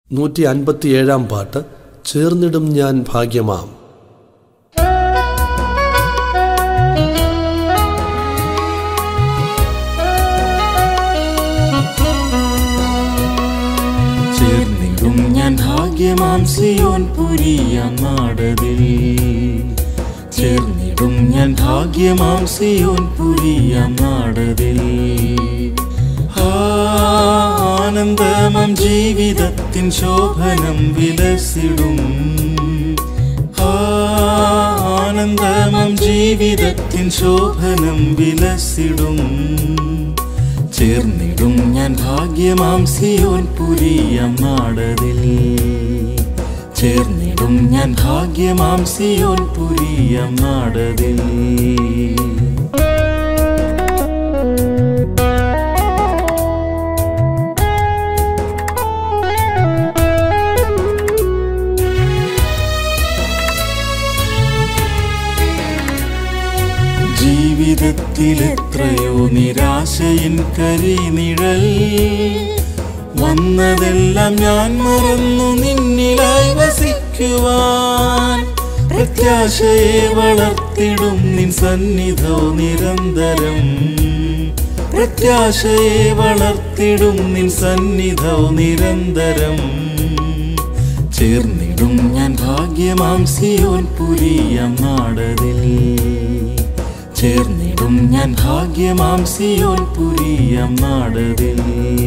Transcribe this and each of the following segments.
നൂറ്റി അൻപത്തിയേഴാം പാട്ട് ചേർന്നിടും ഞാൻ ഭാഗ്യമാം ചേർന്നിടും ഞാൻ ഭാഗ്യമാം സിയോൻ പുരിയാം നാടതിൽ ചേർന്നിടും ഞാൻ ഭാഗ്യമാം സിയോൻ പുരിയാം നാടതിൽ ആനന്ദമം ജീവിതത്തിൻ ശോഭനം വിലസിടും ആനന്ദമം ജീവിതത്തിൻ ശോഭനം വിലസിടും ചേർന്നിടും ഞാൻ ഭാഗ്യമാം സിയോൻ പുരിയാം നാടതിൽ ചേർന്നിടും ഞാൻ ഭാഗ്യമാം സിയോൻ പുരിയാം നാടതിൽ ജീവിതത്തിൽ എത്രയോ നിരാശയിൻ കരിനിഴൽ വന്നതെല്ലാം ഞാൻ മറന്നു നിന്നിലായി വസിക്കുവാൻ പ്രത്യാശയെ വളർത്തിടും നിൻ സന്നിധോ നിരന്തരം പ്രത്യാശയെ വളർത്തിടും നിൻ സന്നിധോ നിരന്തരം ചേർന്നിടും ഞാൻ ഭാഗ്യമാം സിയോൻ പുരിയാം നാടതിൽ ചേർന്നിടും ഞാൻ ഭാഗ്യമാം സിയോൻ പുരിയാം നാടതിൽ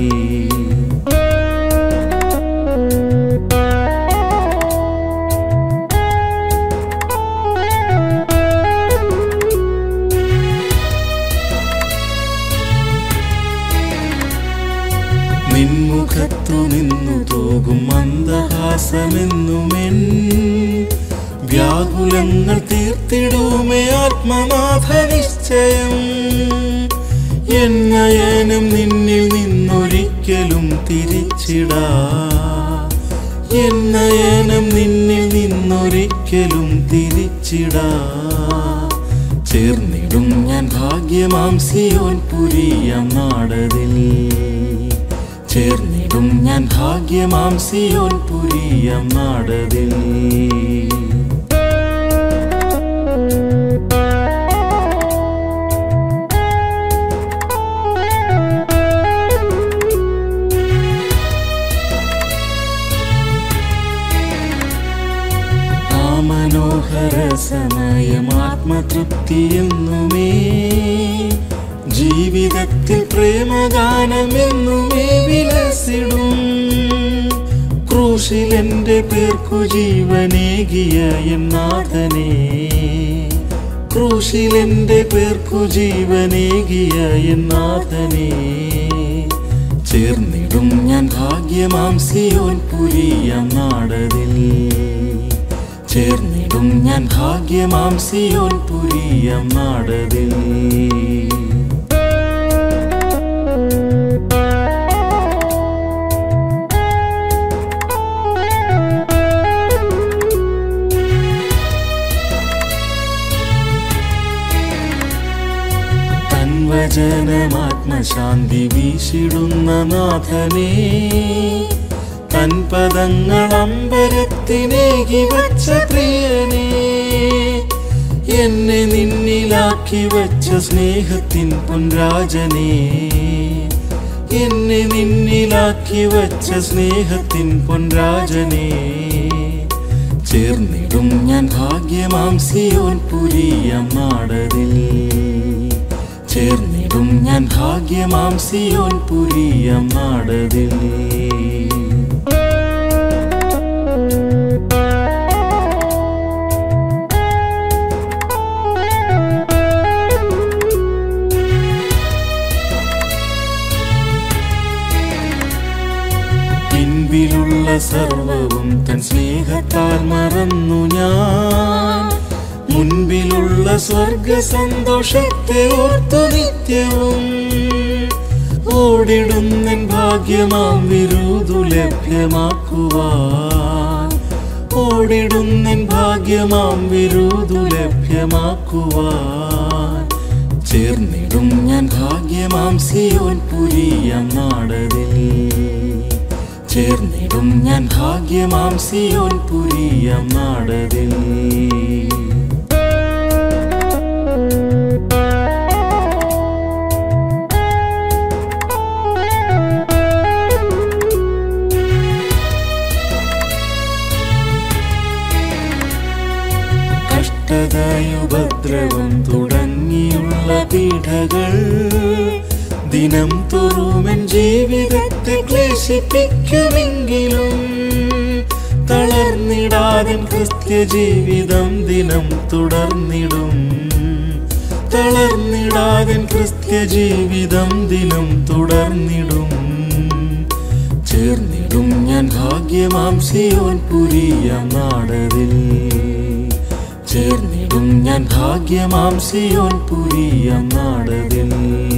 നിൻമുഖത്തു നിന്നു തോകും മന്ദഹാസമെന്നുമെൻ വ്യാകുലങ്ങൾ തീർത്തിടുമേ ആത്മനാഥ നിശ്ചയം എന്നയനം നിന്നിൽ നിന്നൊരിക്കലും തിരിച്ചിടാ എന്നയനം നിന്നിൽ നിന്നൊരിക്കലും തിരിച്ചിടാ ചേർന്നിടും ഞാൻ ഭാഗ്യമാം സിയോൻ പുരിയാം നാടതിൽ ചേർന്നിടും ഞാൻ ഭാഗ്യമാം സിയോൻ പുരിയാം നാടതിൽ ആ മനോഹര സമയം ആത്മതൃപ്തി എന്നുമേ ജീവിതത്തിൽ പ്രേമഗാനമെന്നുമേ വിലസിടും ക്രൂശിൽ എൻ്റെ പേർക്കു ജീവനേകിയ എന്നാഥനെ ക്രൂശിൽ എൻ്റെ പേർക്കു ജീവനേകിയ എന്നാഥനെ ചേർന്നിടും ഞാൻ ഭാഗ്യമാം സിയോൻ പുരിയാം നാടതിൽ ചേർന്നിടും ഞാൻ ഭാഗ്യമാം സിയോൻ പുരിയാം നാടതിൽ തൻവചനമാത്മശാന്തി വീശിടുന്ന നാഥനെ തൻ പദങ്ങൾ അമ്പരത്തിനേകി വച്ച പ്രിയനെ എന്നെ നിന്നിലാക്കി വച്ച സ്നേഹത്തിൻ പൊൻരാജനെ എന്നെ നിന്നിലാക്കി വച്ച സ്നേഹത്തിൻ പൊൻരാജനെ ചേർന്നിടും ഞാൻ ഭാഗ്യമാം സിയോൻ പുരിയാം നാടതിൽ ചേർന്നിടും ഞാൻ ഭാഗ്യമാം സിയോൻ പുരിയാം നാടതിൽ പിൻപിലുള്ള സർവവും തൻ സ്നേഹത്താൽ മറന്നു ഞാൻ മുൻപിലുള്ള സ്വർഗ സന്തോഷത്തെ ഓർത്തു നിത്യവും ഓടിടുന്നൻ ഭാഗ്യമാം വിരുദു ലഭ്യമാക്കുവാൻ ഓടിടുന്നൻ ഭാഗ്യമാം വിരുദു ലഭ്യമാക്കുവാൻ ചേർന്നിടും ഞാൻ ഭാഗ്യമാം സിയോൻ പുരിയാം നാടതിൽ ചേർന്നിടും ഞാൻ ഭാഗ്യമാം സിയോൻ പുരിയം നാടതിൽ കഷ്ടതയുപദ്രവം തുടങ്ങിയുള്ള പീഠകൾ ദിനം തോറുമെൻ ജീവിതത്തെ ക്ലേശിപ്പിക്കുമെങ്കിലും തളർന്നിടാതെ ക്രിസ്ത്യ ജീവിതം ദിനം തുടർന്നിടും തളർന്നിടാതെ ക്രിസ്ത്യ ജീവിതം ദിനം തുടർന്നിടും ചേർന്നിടും ഞാൻ ഭാഗ്യമാം സിയോൻ പുരിയം നാടതിൽ ചേർന്നിടും ഞാൻ ഭാഗ്യമാം സിയോൻ പുരിയം നാടതിൽ